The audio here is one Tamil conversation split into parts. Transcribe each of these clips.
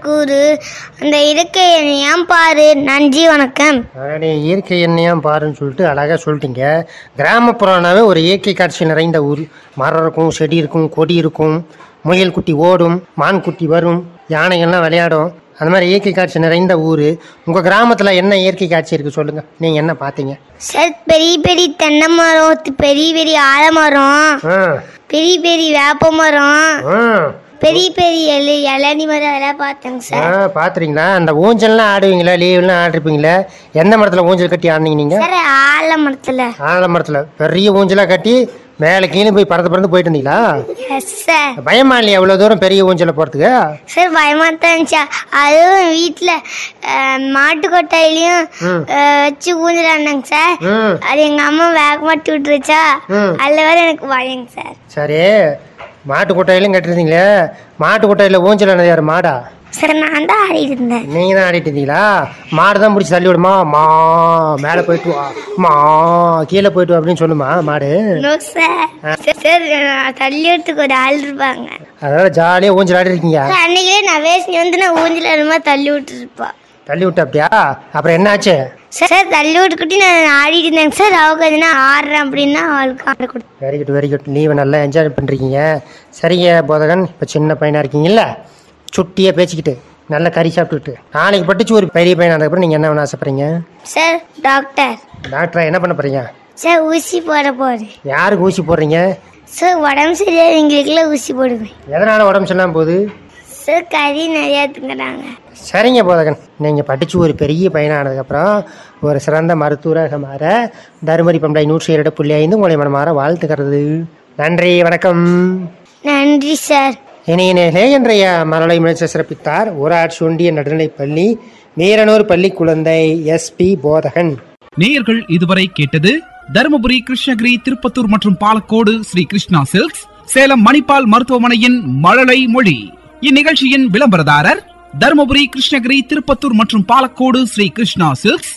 கூறு அந்த இருக்கை ஏன் பாரு நன்றி வணக்கம் அடே இயற்கை எண்ணெயாம் பாருன்னு சொல்லிட்டு அழகாக சொல்லிட்டீங்க கிராமப்புறம்னாவே ஒரு இயற்கை காட்சி நிறைந்த ஊர் மரம் இருக்கும் செடி இருக்கும் கொடி இருக்கும் முயல் குட்டி ஓடும் மான் குட்டி வரும் யானைகள்லாம் விளையாடும் அந்த மாதிரி இயற்கை காட்சி நிறைந்த ஊர் உங்கள் கிராமத்தில் என்ன இயற்கை காட்சி இருக்குது சொல்லுங்கள் நீங்கள் என்ன பார்த்தீங்க சார் பெரிய பெரிய தென்னை மரம் தி- பெரிய பெரிய ஆலமரம் ஆ பெரிய பெரிய வேப்ப மரம் ஆ பெரிய பெரிய இள இளநி மரம் அதெல்லாம் பார்த்தேங்க ஆ சார் பார்த்துறீங்களா அந்த ஊஞ்சல்லாம் ஆடுவீங்களா லீவ்லாம் ஆடிருப்பீங்களா எந்த மரத்தில் ஊஞ்சல் கட்டி ஆடினீங்க நீங்கள் சார் ஆலமரத்தில் ஆலமரத்தில் பெரிய ஊஞ்சலாக கட்டி மேலே கீழே போய் பறந்து பறந்து போயிட்டு இருந்தீங்களா எஸ் சார் பயமா இல்லையா அவ்வளோ தூரம் பெரிய ஊஞ்சல போகிறதுக்கு சார் பயமா தான் இருந்துச்சா அதுவும் வீட்டில் மாட்டு கொட்டாயிலையும் ம். அஹ், வச்சு ஊஞ்சலாடினாங்க சார் ம் அது எங்க அம்மா வேக மாட்டி விட்டுருச்சா ம். அதுல வேற எனக்கு பயங்க சார் சரி மாட்டு கொட்டாயிலும் கட்டிருந்தீங்களே மாட்டு கொட்டாயில் ஊஞ்சல் ஆனது யார் மாடா சார் நான் தான் ஆடிட்டு இருந்தேன் நீங்கள் தான் ஆடிட்டு இருந்தீங்களா மாடு தான் பிடிச்சி தள்ளி விடுமா மா மேலே போயிட்டு வா மா கீழே போயிட்டு வா அப்படின்னு சொல்லுமா மாடு நோ சார் சார், சார் நான் தள்ளி விட்டுக்கு ஒரு ஆள் இருப்பாங்க அதனால ஜாலியாக ஊஞ்சல் ஆடி இருக்கீங்க சார், அன்னைக்கே நான் வேஸ்ட் வந்து நான் ஊஞ்சல் ஆடுமா தள்ளி விட்டுருப்பா தள்ளி விட்ட அப்படியா அப்புறம் என்னாச்சு சார் சார் தள்ளி விட்டுக்கிட்டு நான் ஆடிட்டு இருந்தேங்க சார் அவங்க எதுனா ஆடுறேன் அப்படின்னா அவளுக்கு ஆட கொடுத்து வெரி குட் வெரி குட் லீவை நல்லா என்ஜாய் பண்ணுறீங்க சரிங்க போதகன் இப்போ சின்ன பையனாக இருக்கீங்கல்ல சுட்டியாக பேசிக்கிட்டு நல்ல கறி சாப்பிட்டுக்கிட்டு நாளைக்கு பட்டுச்சு ஒரு பெரிய பையன் அதுக்கப்புறம் நீங்கள் என்ன வேணும் ஆசைப்படுறீங்க சார் டாக்டர் டாக்டரா என்ன பண்ண போகிறீங்க சார் ஊசி போட போறேன் யாருக்கு ஊசி போடுறீங்க சார் உடம்பு சரியாதவங்களுக்குலாம் ஊசி போடுவேன் எதனால் உடம்பு சொல்லாமல் போகுது சார் கறி நிறையா திங்குறாங்க சரிங்க போதகன் நீங்கள் படித்து ஒரு பெரிய பையனானதுக்கப்புறம் ஒரு சிறந்த மருத்துவராக மாற தருமபுரி பம்பளை நூற்றி இரண்டு புள்ளி ஐந்து உங்களை மனமாற வாழ்த்துக்கிறது நன்றி வணக்கம் நன்றி சார் இணைய நேர்களே இன்றைய மலலை முயற்சி சிறப்பித்தார் ஊராட்சி ஒன்றிய நடுநிலைப் பள்ளி வீரனூர் பள்ளி குழந்தை எஸ்பி போதகன் நேயர்கள் இதுவரை கேட்டது தருமபுரி கிருஷ்ணகிரி திருப்பத்தூர் மற்றும் பாலக்கோடு ஸ்ரீ கிருஷ்ணா சில்க்ஸ் சேலம் மணிப்பால் மருத்துவமனையின் மழலை மொழி இந்நிகழ்ச்சியின் விளம்பரதாரர் தருமபுரி கிருஷ்ணகிரி திருப்பத்தூர் மற்றும் பாலக்கோடு ஸ்ரீ கிருஷ்ணா சில்க்ஸ்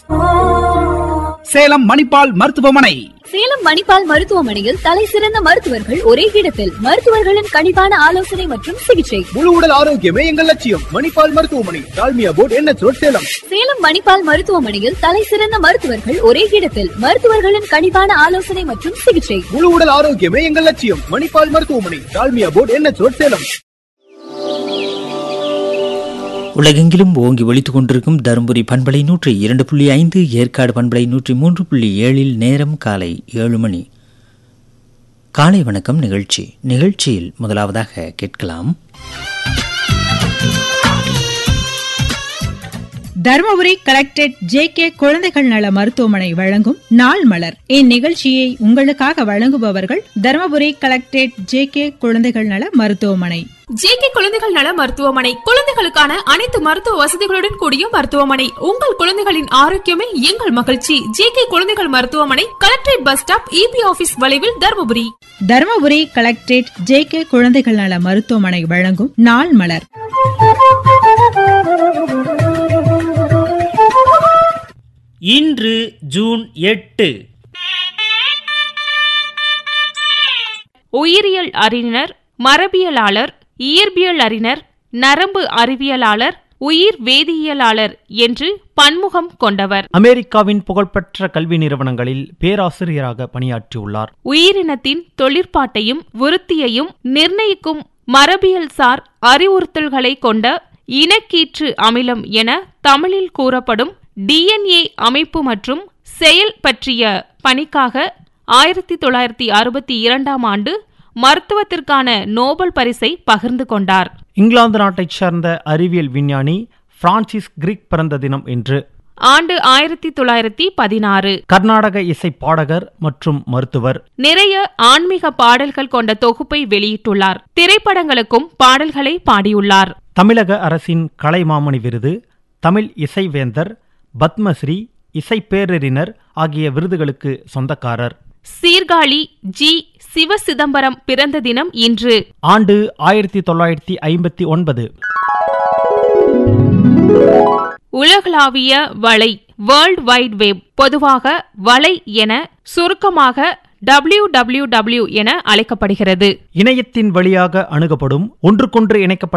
சேலம் மணிப்பால் மருத்துவமனை சேலம் மணிப்பால் மருத்துவமனையில் தலை சிறந்த மருத்துவர்கள் ஒரே இடத்தில் மருத்துவர்களின் கனிவான ஆலோசனை மற்றும் சிகிச்சை முழு உடல் ஆரோக்கியமே எங்கள் லட்சியம் மணிப்பால் மருத்துவமனை டால்மியா போர்ட் என்ன சேலம் சேலம் மணிப்பால் மருத்துவமனையில் தலை சிறந்த மருத்துவர்கள் ஒரே இடத்தில் மருத்துவர்களின் கனிவான ஆலோசனை மற்றும் சிகிச்சை முழு உடல் ஆரோக்கியமே எங்கள் லட்சியம் மணிப்பால் மருத்துவமனை டால்மியா போர்ட் என்ன சேலம் உலகெங்கிலும் ஓங்கி ஒலித்துக் கொண்டிருக்கும் தருமபுரி பண்பலை நூற்றி இரண்டு புள்ளி ஐந்து ஏற்காடு பண்பலை நூற்றி மூன்று புள்ளி ஏழில் நேரம் காலை ஏழு மணி காலை வணக்கம் நிகழ்ச்சி நிகழ்ச்சியில் முதலாவதாக கேட்கலாம் தருமபுரி கலெக்டரேட் ஜே கே குழந்தைகள் நல மருத்துவமனை வழங்கும் நாள் மலர் இந்நிகழ்ச்சியை உங்களுக்காக வழங்குபவர்கள் தருமபுரி கலெக்டரேட் ஜே கே குழந்தைகள் நல மருத்துவமனை ஜேகே குழந்தைகள் நல மருத்துவமனை குழந்தைகளுக்கான அனைத்து மருத்துவ வசதிகளுடன் கூடிய மருத்துவமனை உங்கள் குழந்தைகளின் ஆரோக்கியமே எங்கள் மகிழ்ச்சி ஜேகே குழந்தைகள் மருத்துவமனை collectorate bus stop EB office வளைவில் Dharmapuri Dharmapuri collectorate J K குழந்தைகள் நல மருத்துவமனை வழங்கும் நாள் மலர் இன்று ஜூன் எட்டு உயிரியல் அறிஞர் மரபியலாளர் இயற்பியல் அறிஞர் நரம்பு அறிவியலாளர் உயிர் வேதியியலாளர் என்று பன்முகம் கொண்டவர் அமெரிக்காவின் புகழ்பெற்ற கல்வி நிறுவனங்களில் பேராசிரியராக பணியாற்றியுள்ளார் உயிரினத்தின் தொழிற்பாட்டையும் விருத்தியையும் நிர்ணயிக்கும் மரபியல் சார் அறிவுறுத்தல்களை கொண்ட இனக்கீற்று அமிலம் என தமிழில் கூறப்படும் டிஎன்ஏ அமைப்பு மற்றும் செயல் பற்றிய பணிக்காக ஆயிரத்தி தொள்ளாயிரத்தி அறுபத்தி இரண்டாம் ஆண்டு மருத்துவத்திற்கான நோபல் பரிசை பகிர்ந்து கொண்டார் இங்கிலாந்து நாட்டைச் சேர்ந்த அறிவியல் விஞ்ஞானி பிரான்சிஸ் கிரிக் பிறந்த தினம் என்று ஆண்டு ஆயிரத்தி தொள்ளாயிரத்தி பதினாறு கர்நாடக இசை பாடகர் மற்றும் மருத்துவர் நிறைய ஆன்மீக பாடல்கள் கொண்ட தொகுப்பை வெளியிட்டுள்ளார் திரைப்படங்களுக்கும் பாடல்களை பாடியுள்ளார் தமிழக அரசின் கலைமாமணி விருது தமிழ் இசைவேந்தர் பத்மஸ்ரீ இசை பேரறிஞர் ஆகிய விருதுகளுக்கு சொந்தக்காரர் சீர்காழி ஜி சிவசிதம்பரம் பிறந்த தினம் இன்று ஆண்டு ஆயிரத்தி தொள்ளாயிரத்தி ஐம்பத்தி ஒன்பது உலகளாவிய வலை வேர்ல்ட் வைட் வெப் பொதுவாக வலை என சுருக்கமாக டபிள்யூ டபிள்யூ டபிள்யூ என அழைக்கப்படுகிறது இணையத்தின் வழியாக அணுகப்படும் ஒன்றுக்கொன்று இணைக்கப்பட்ட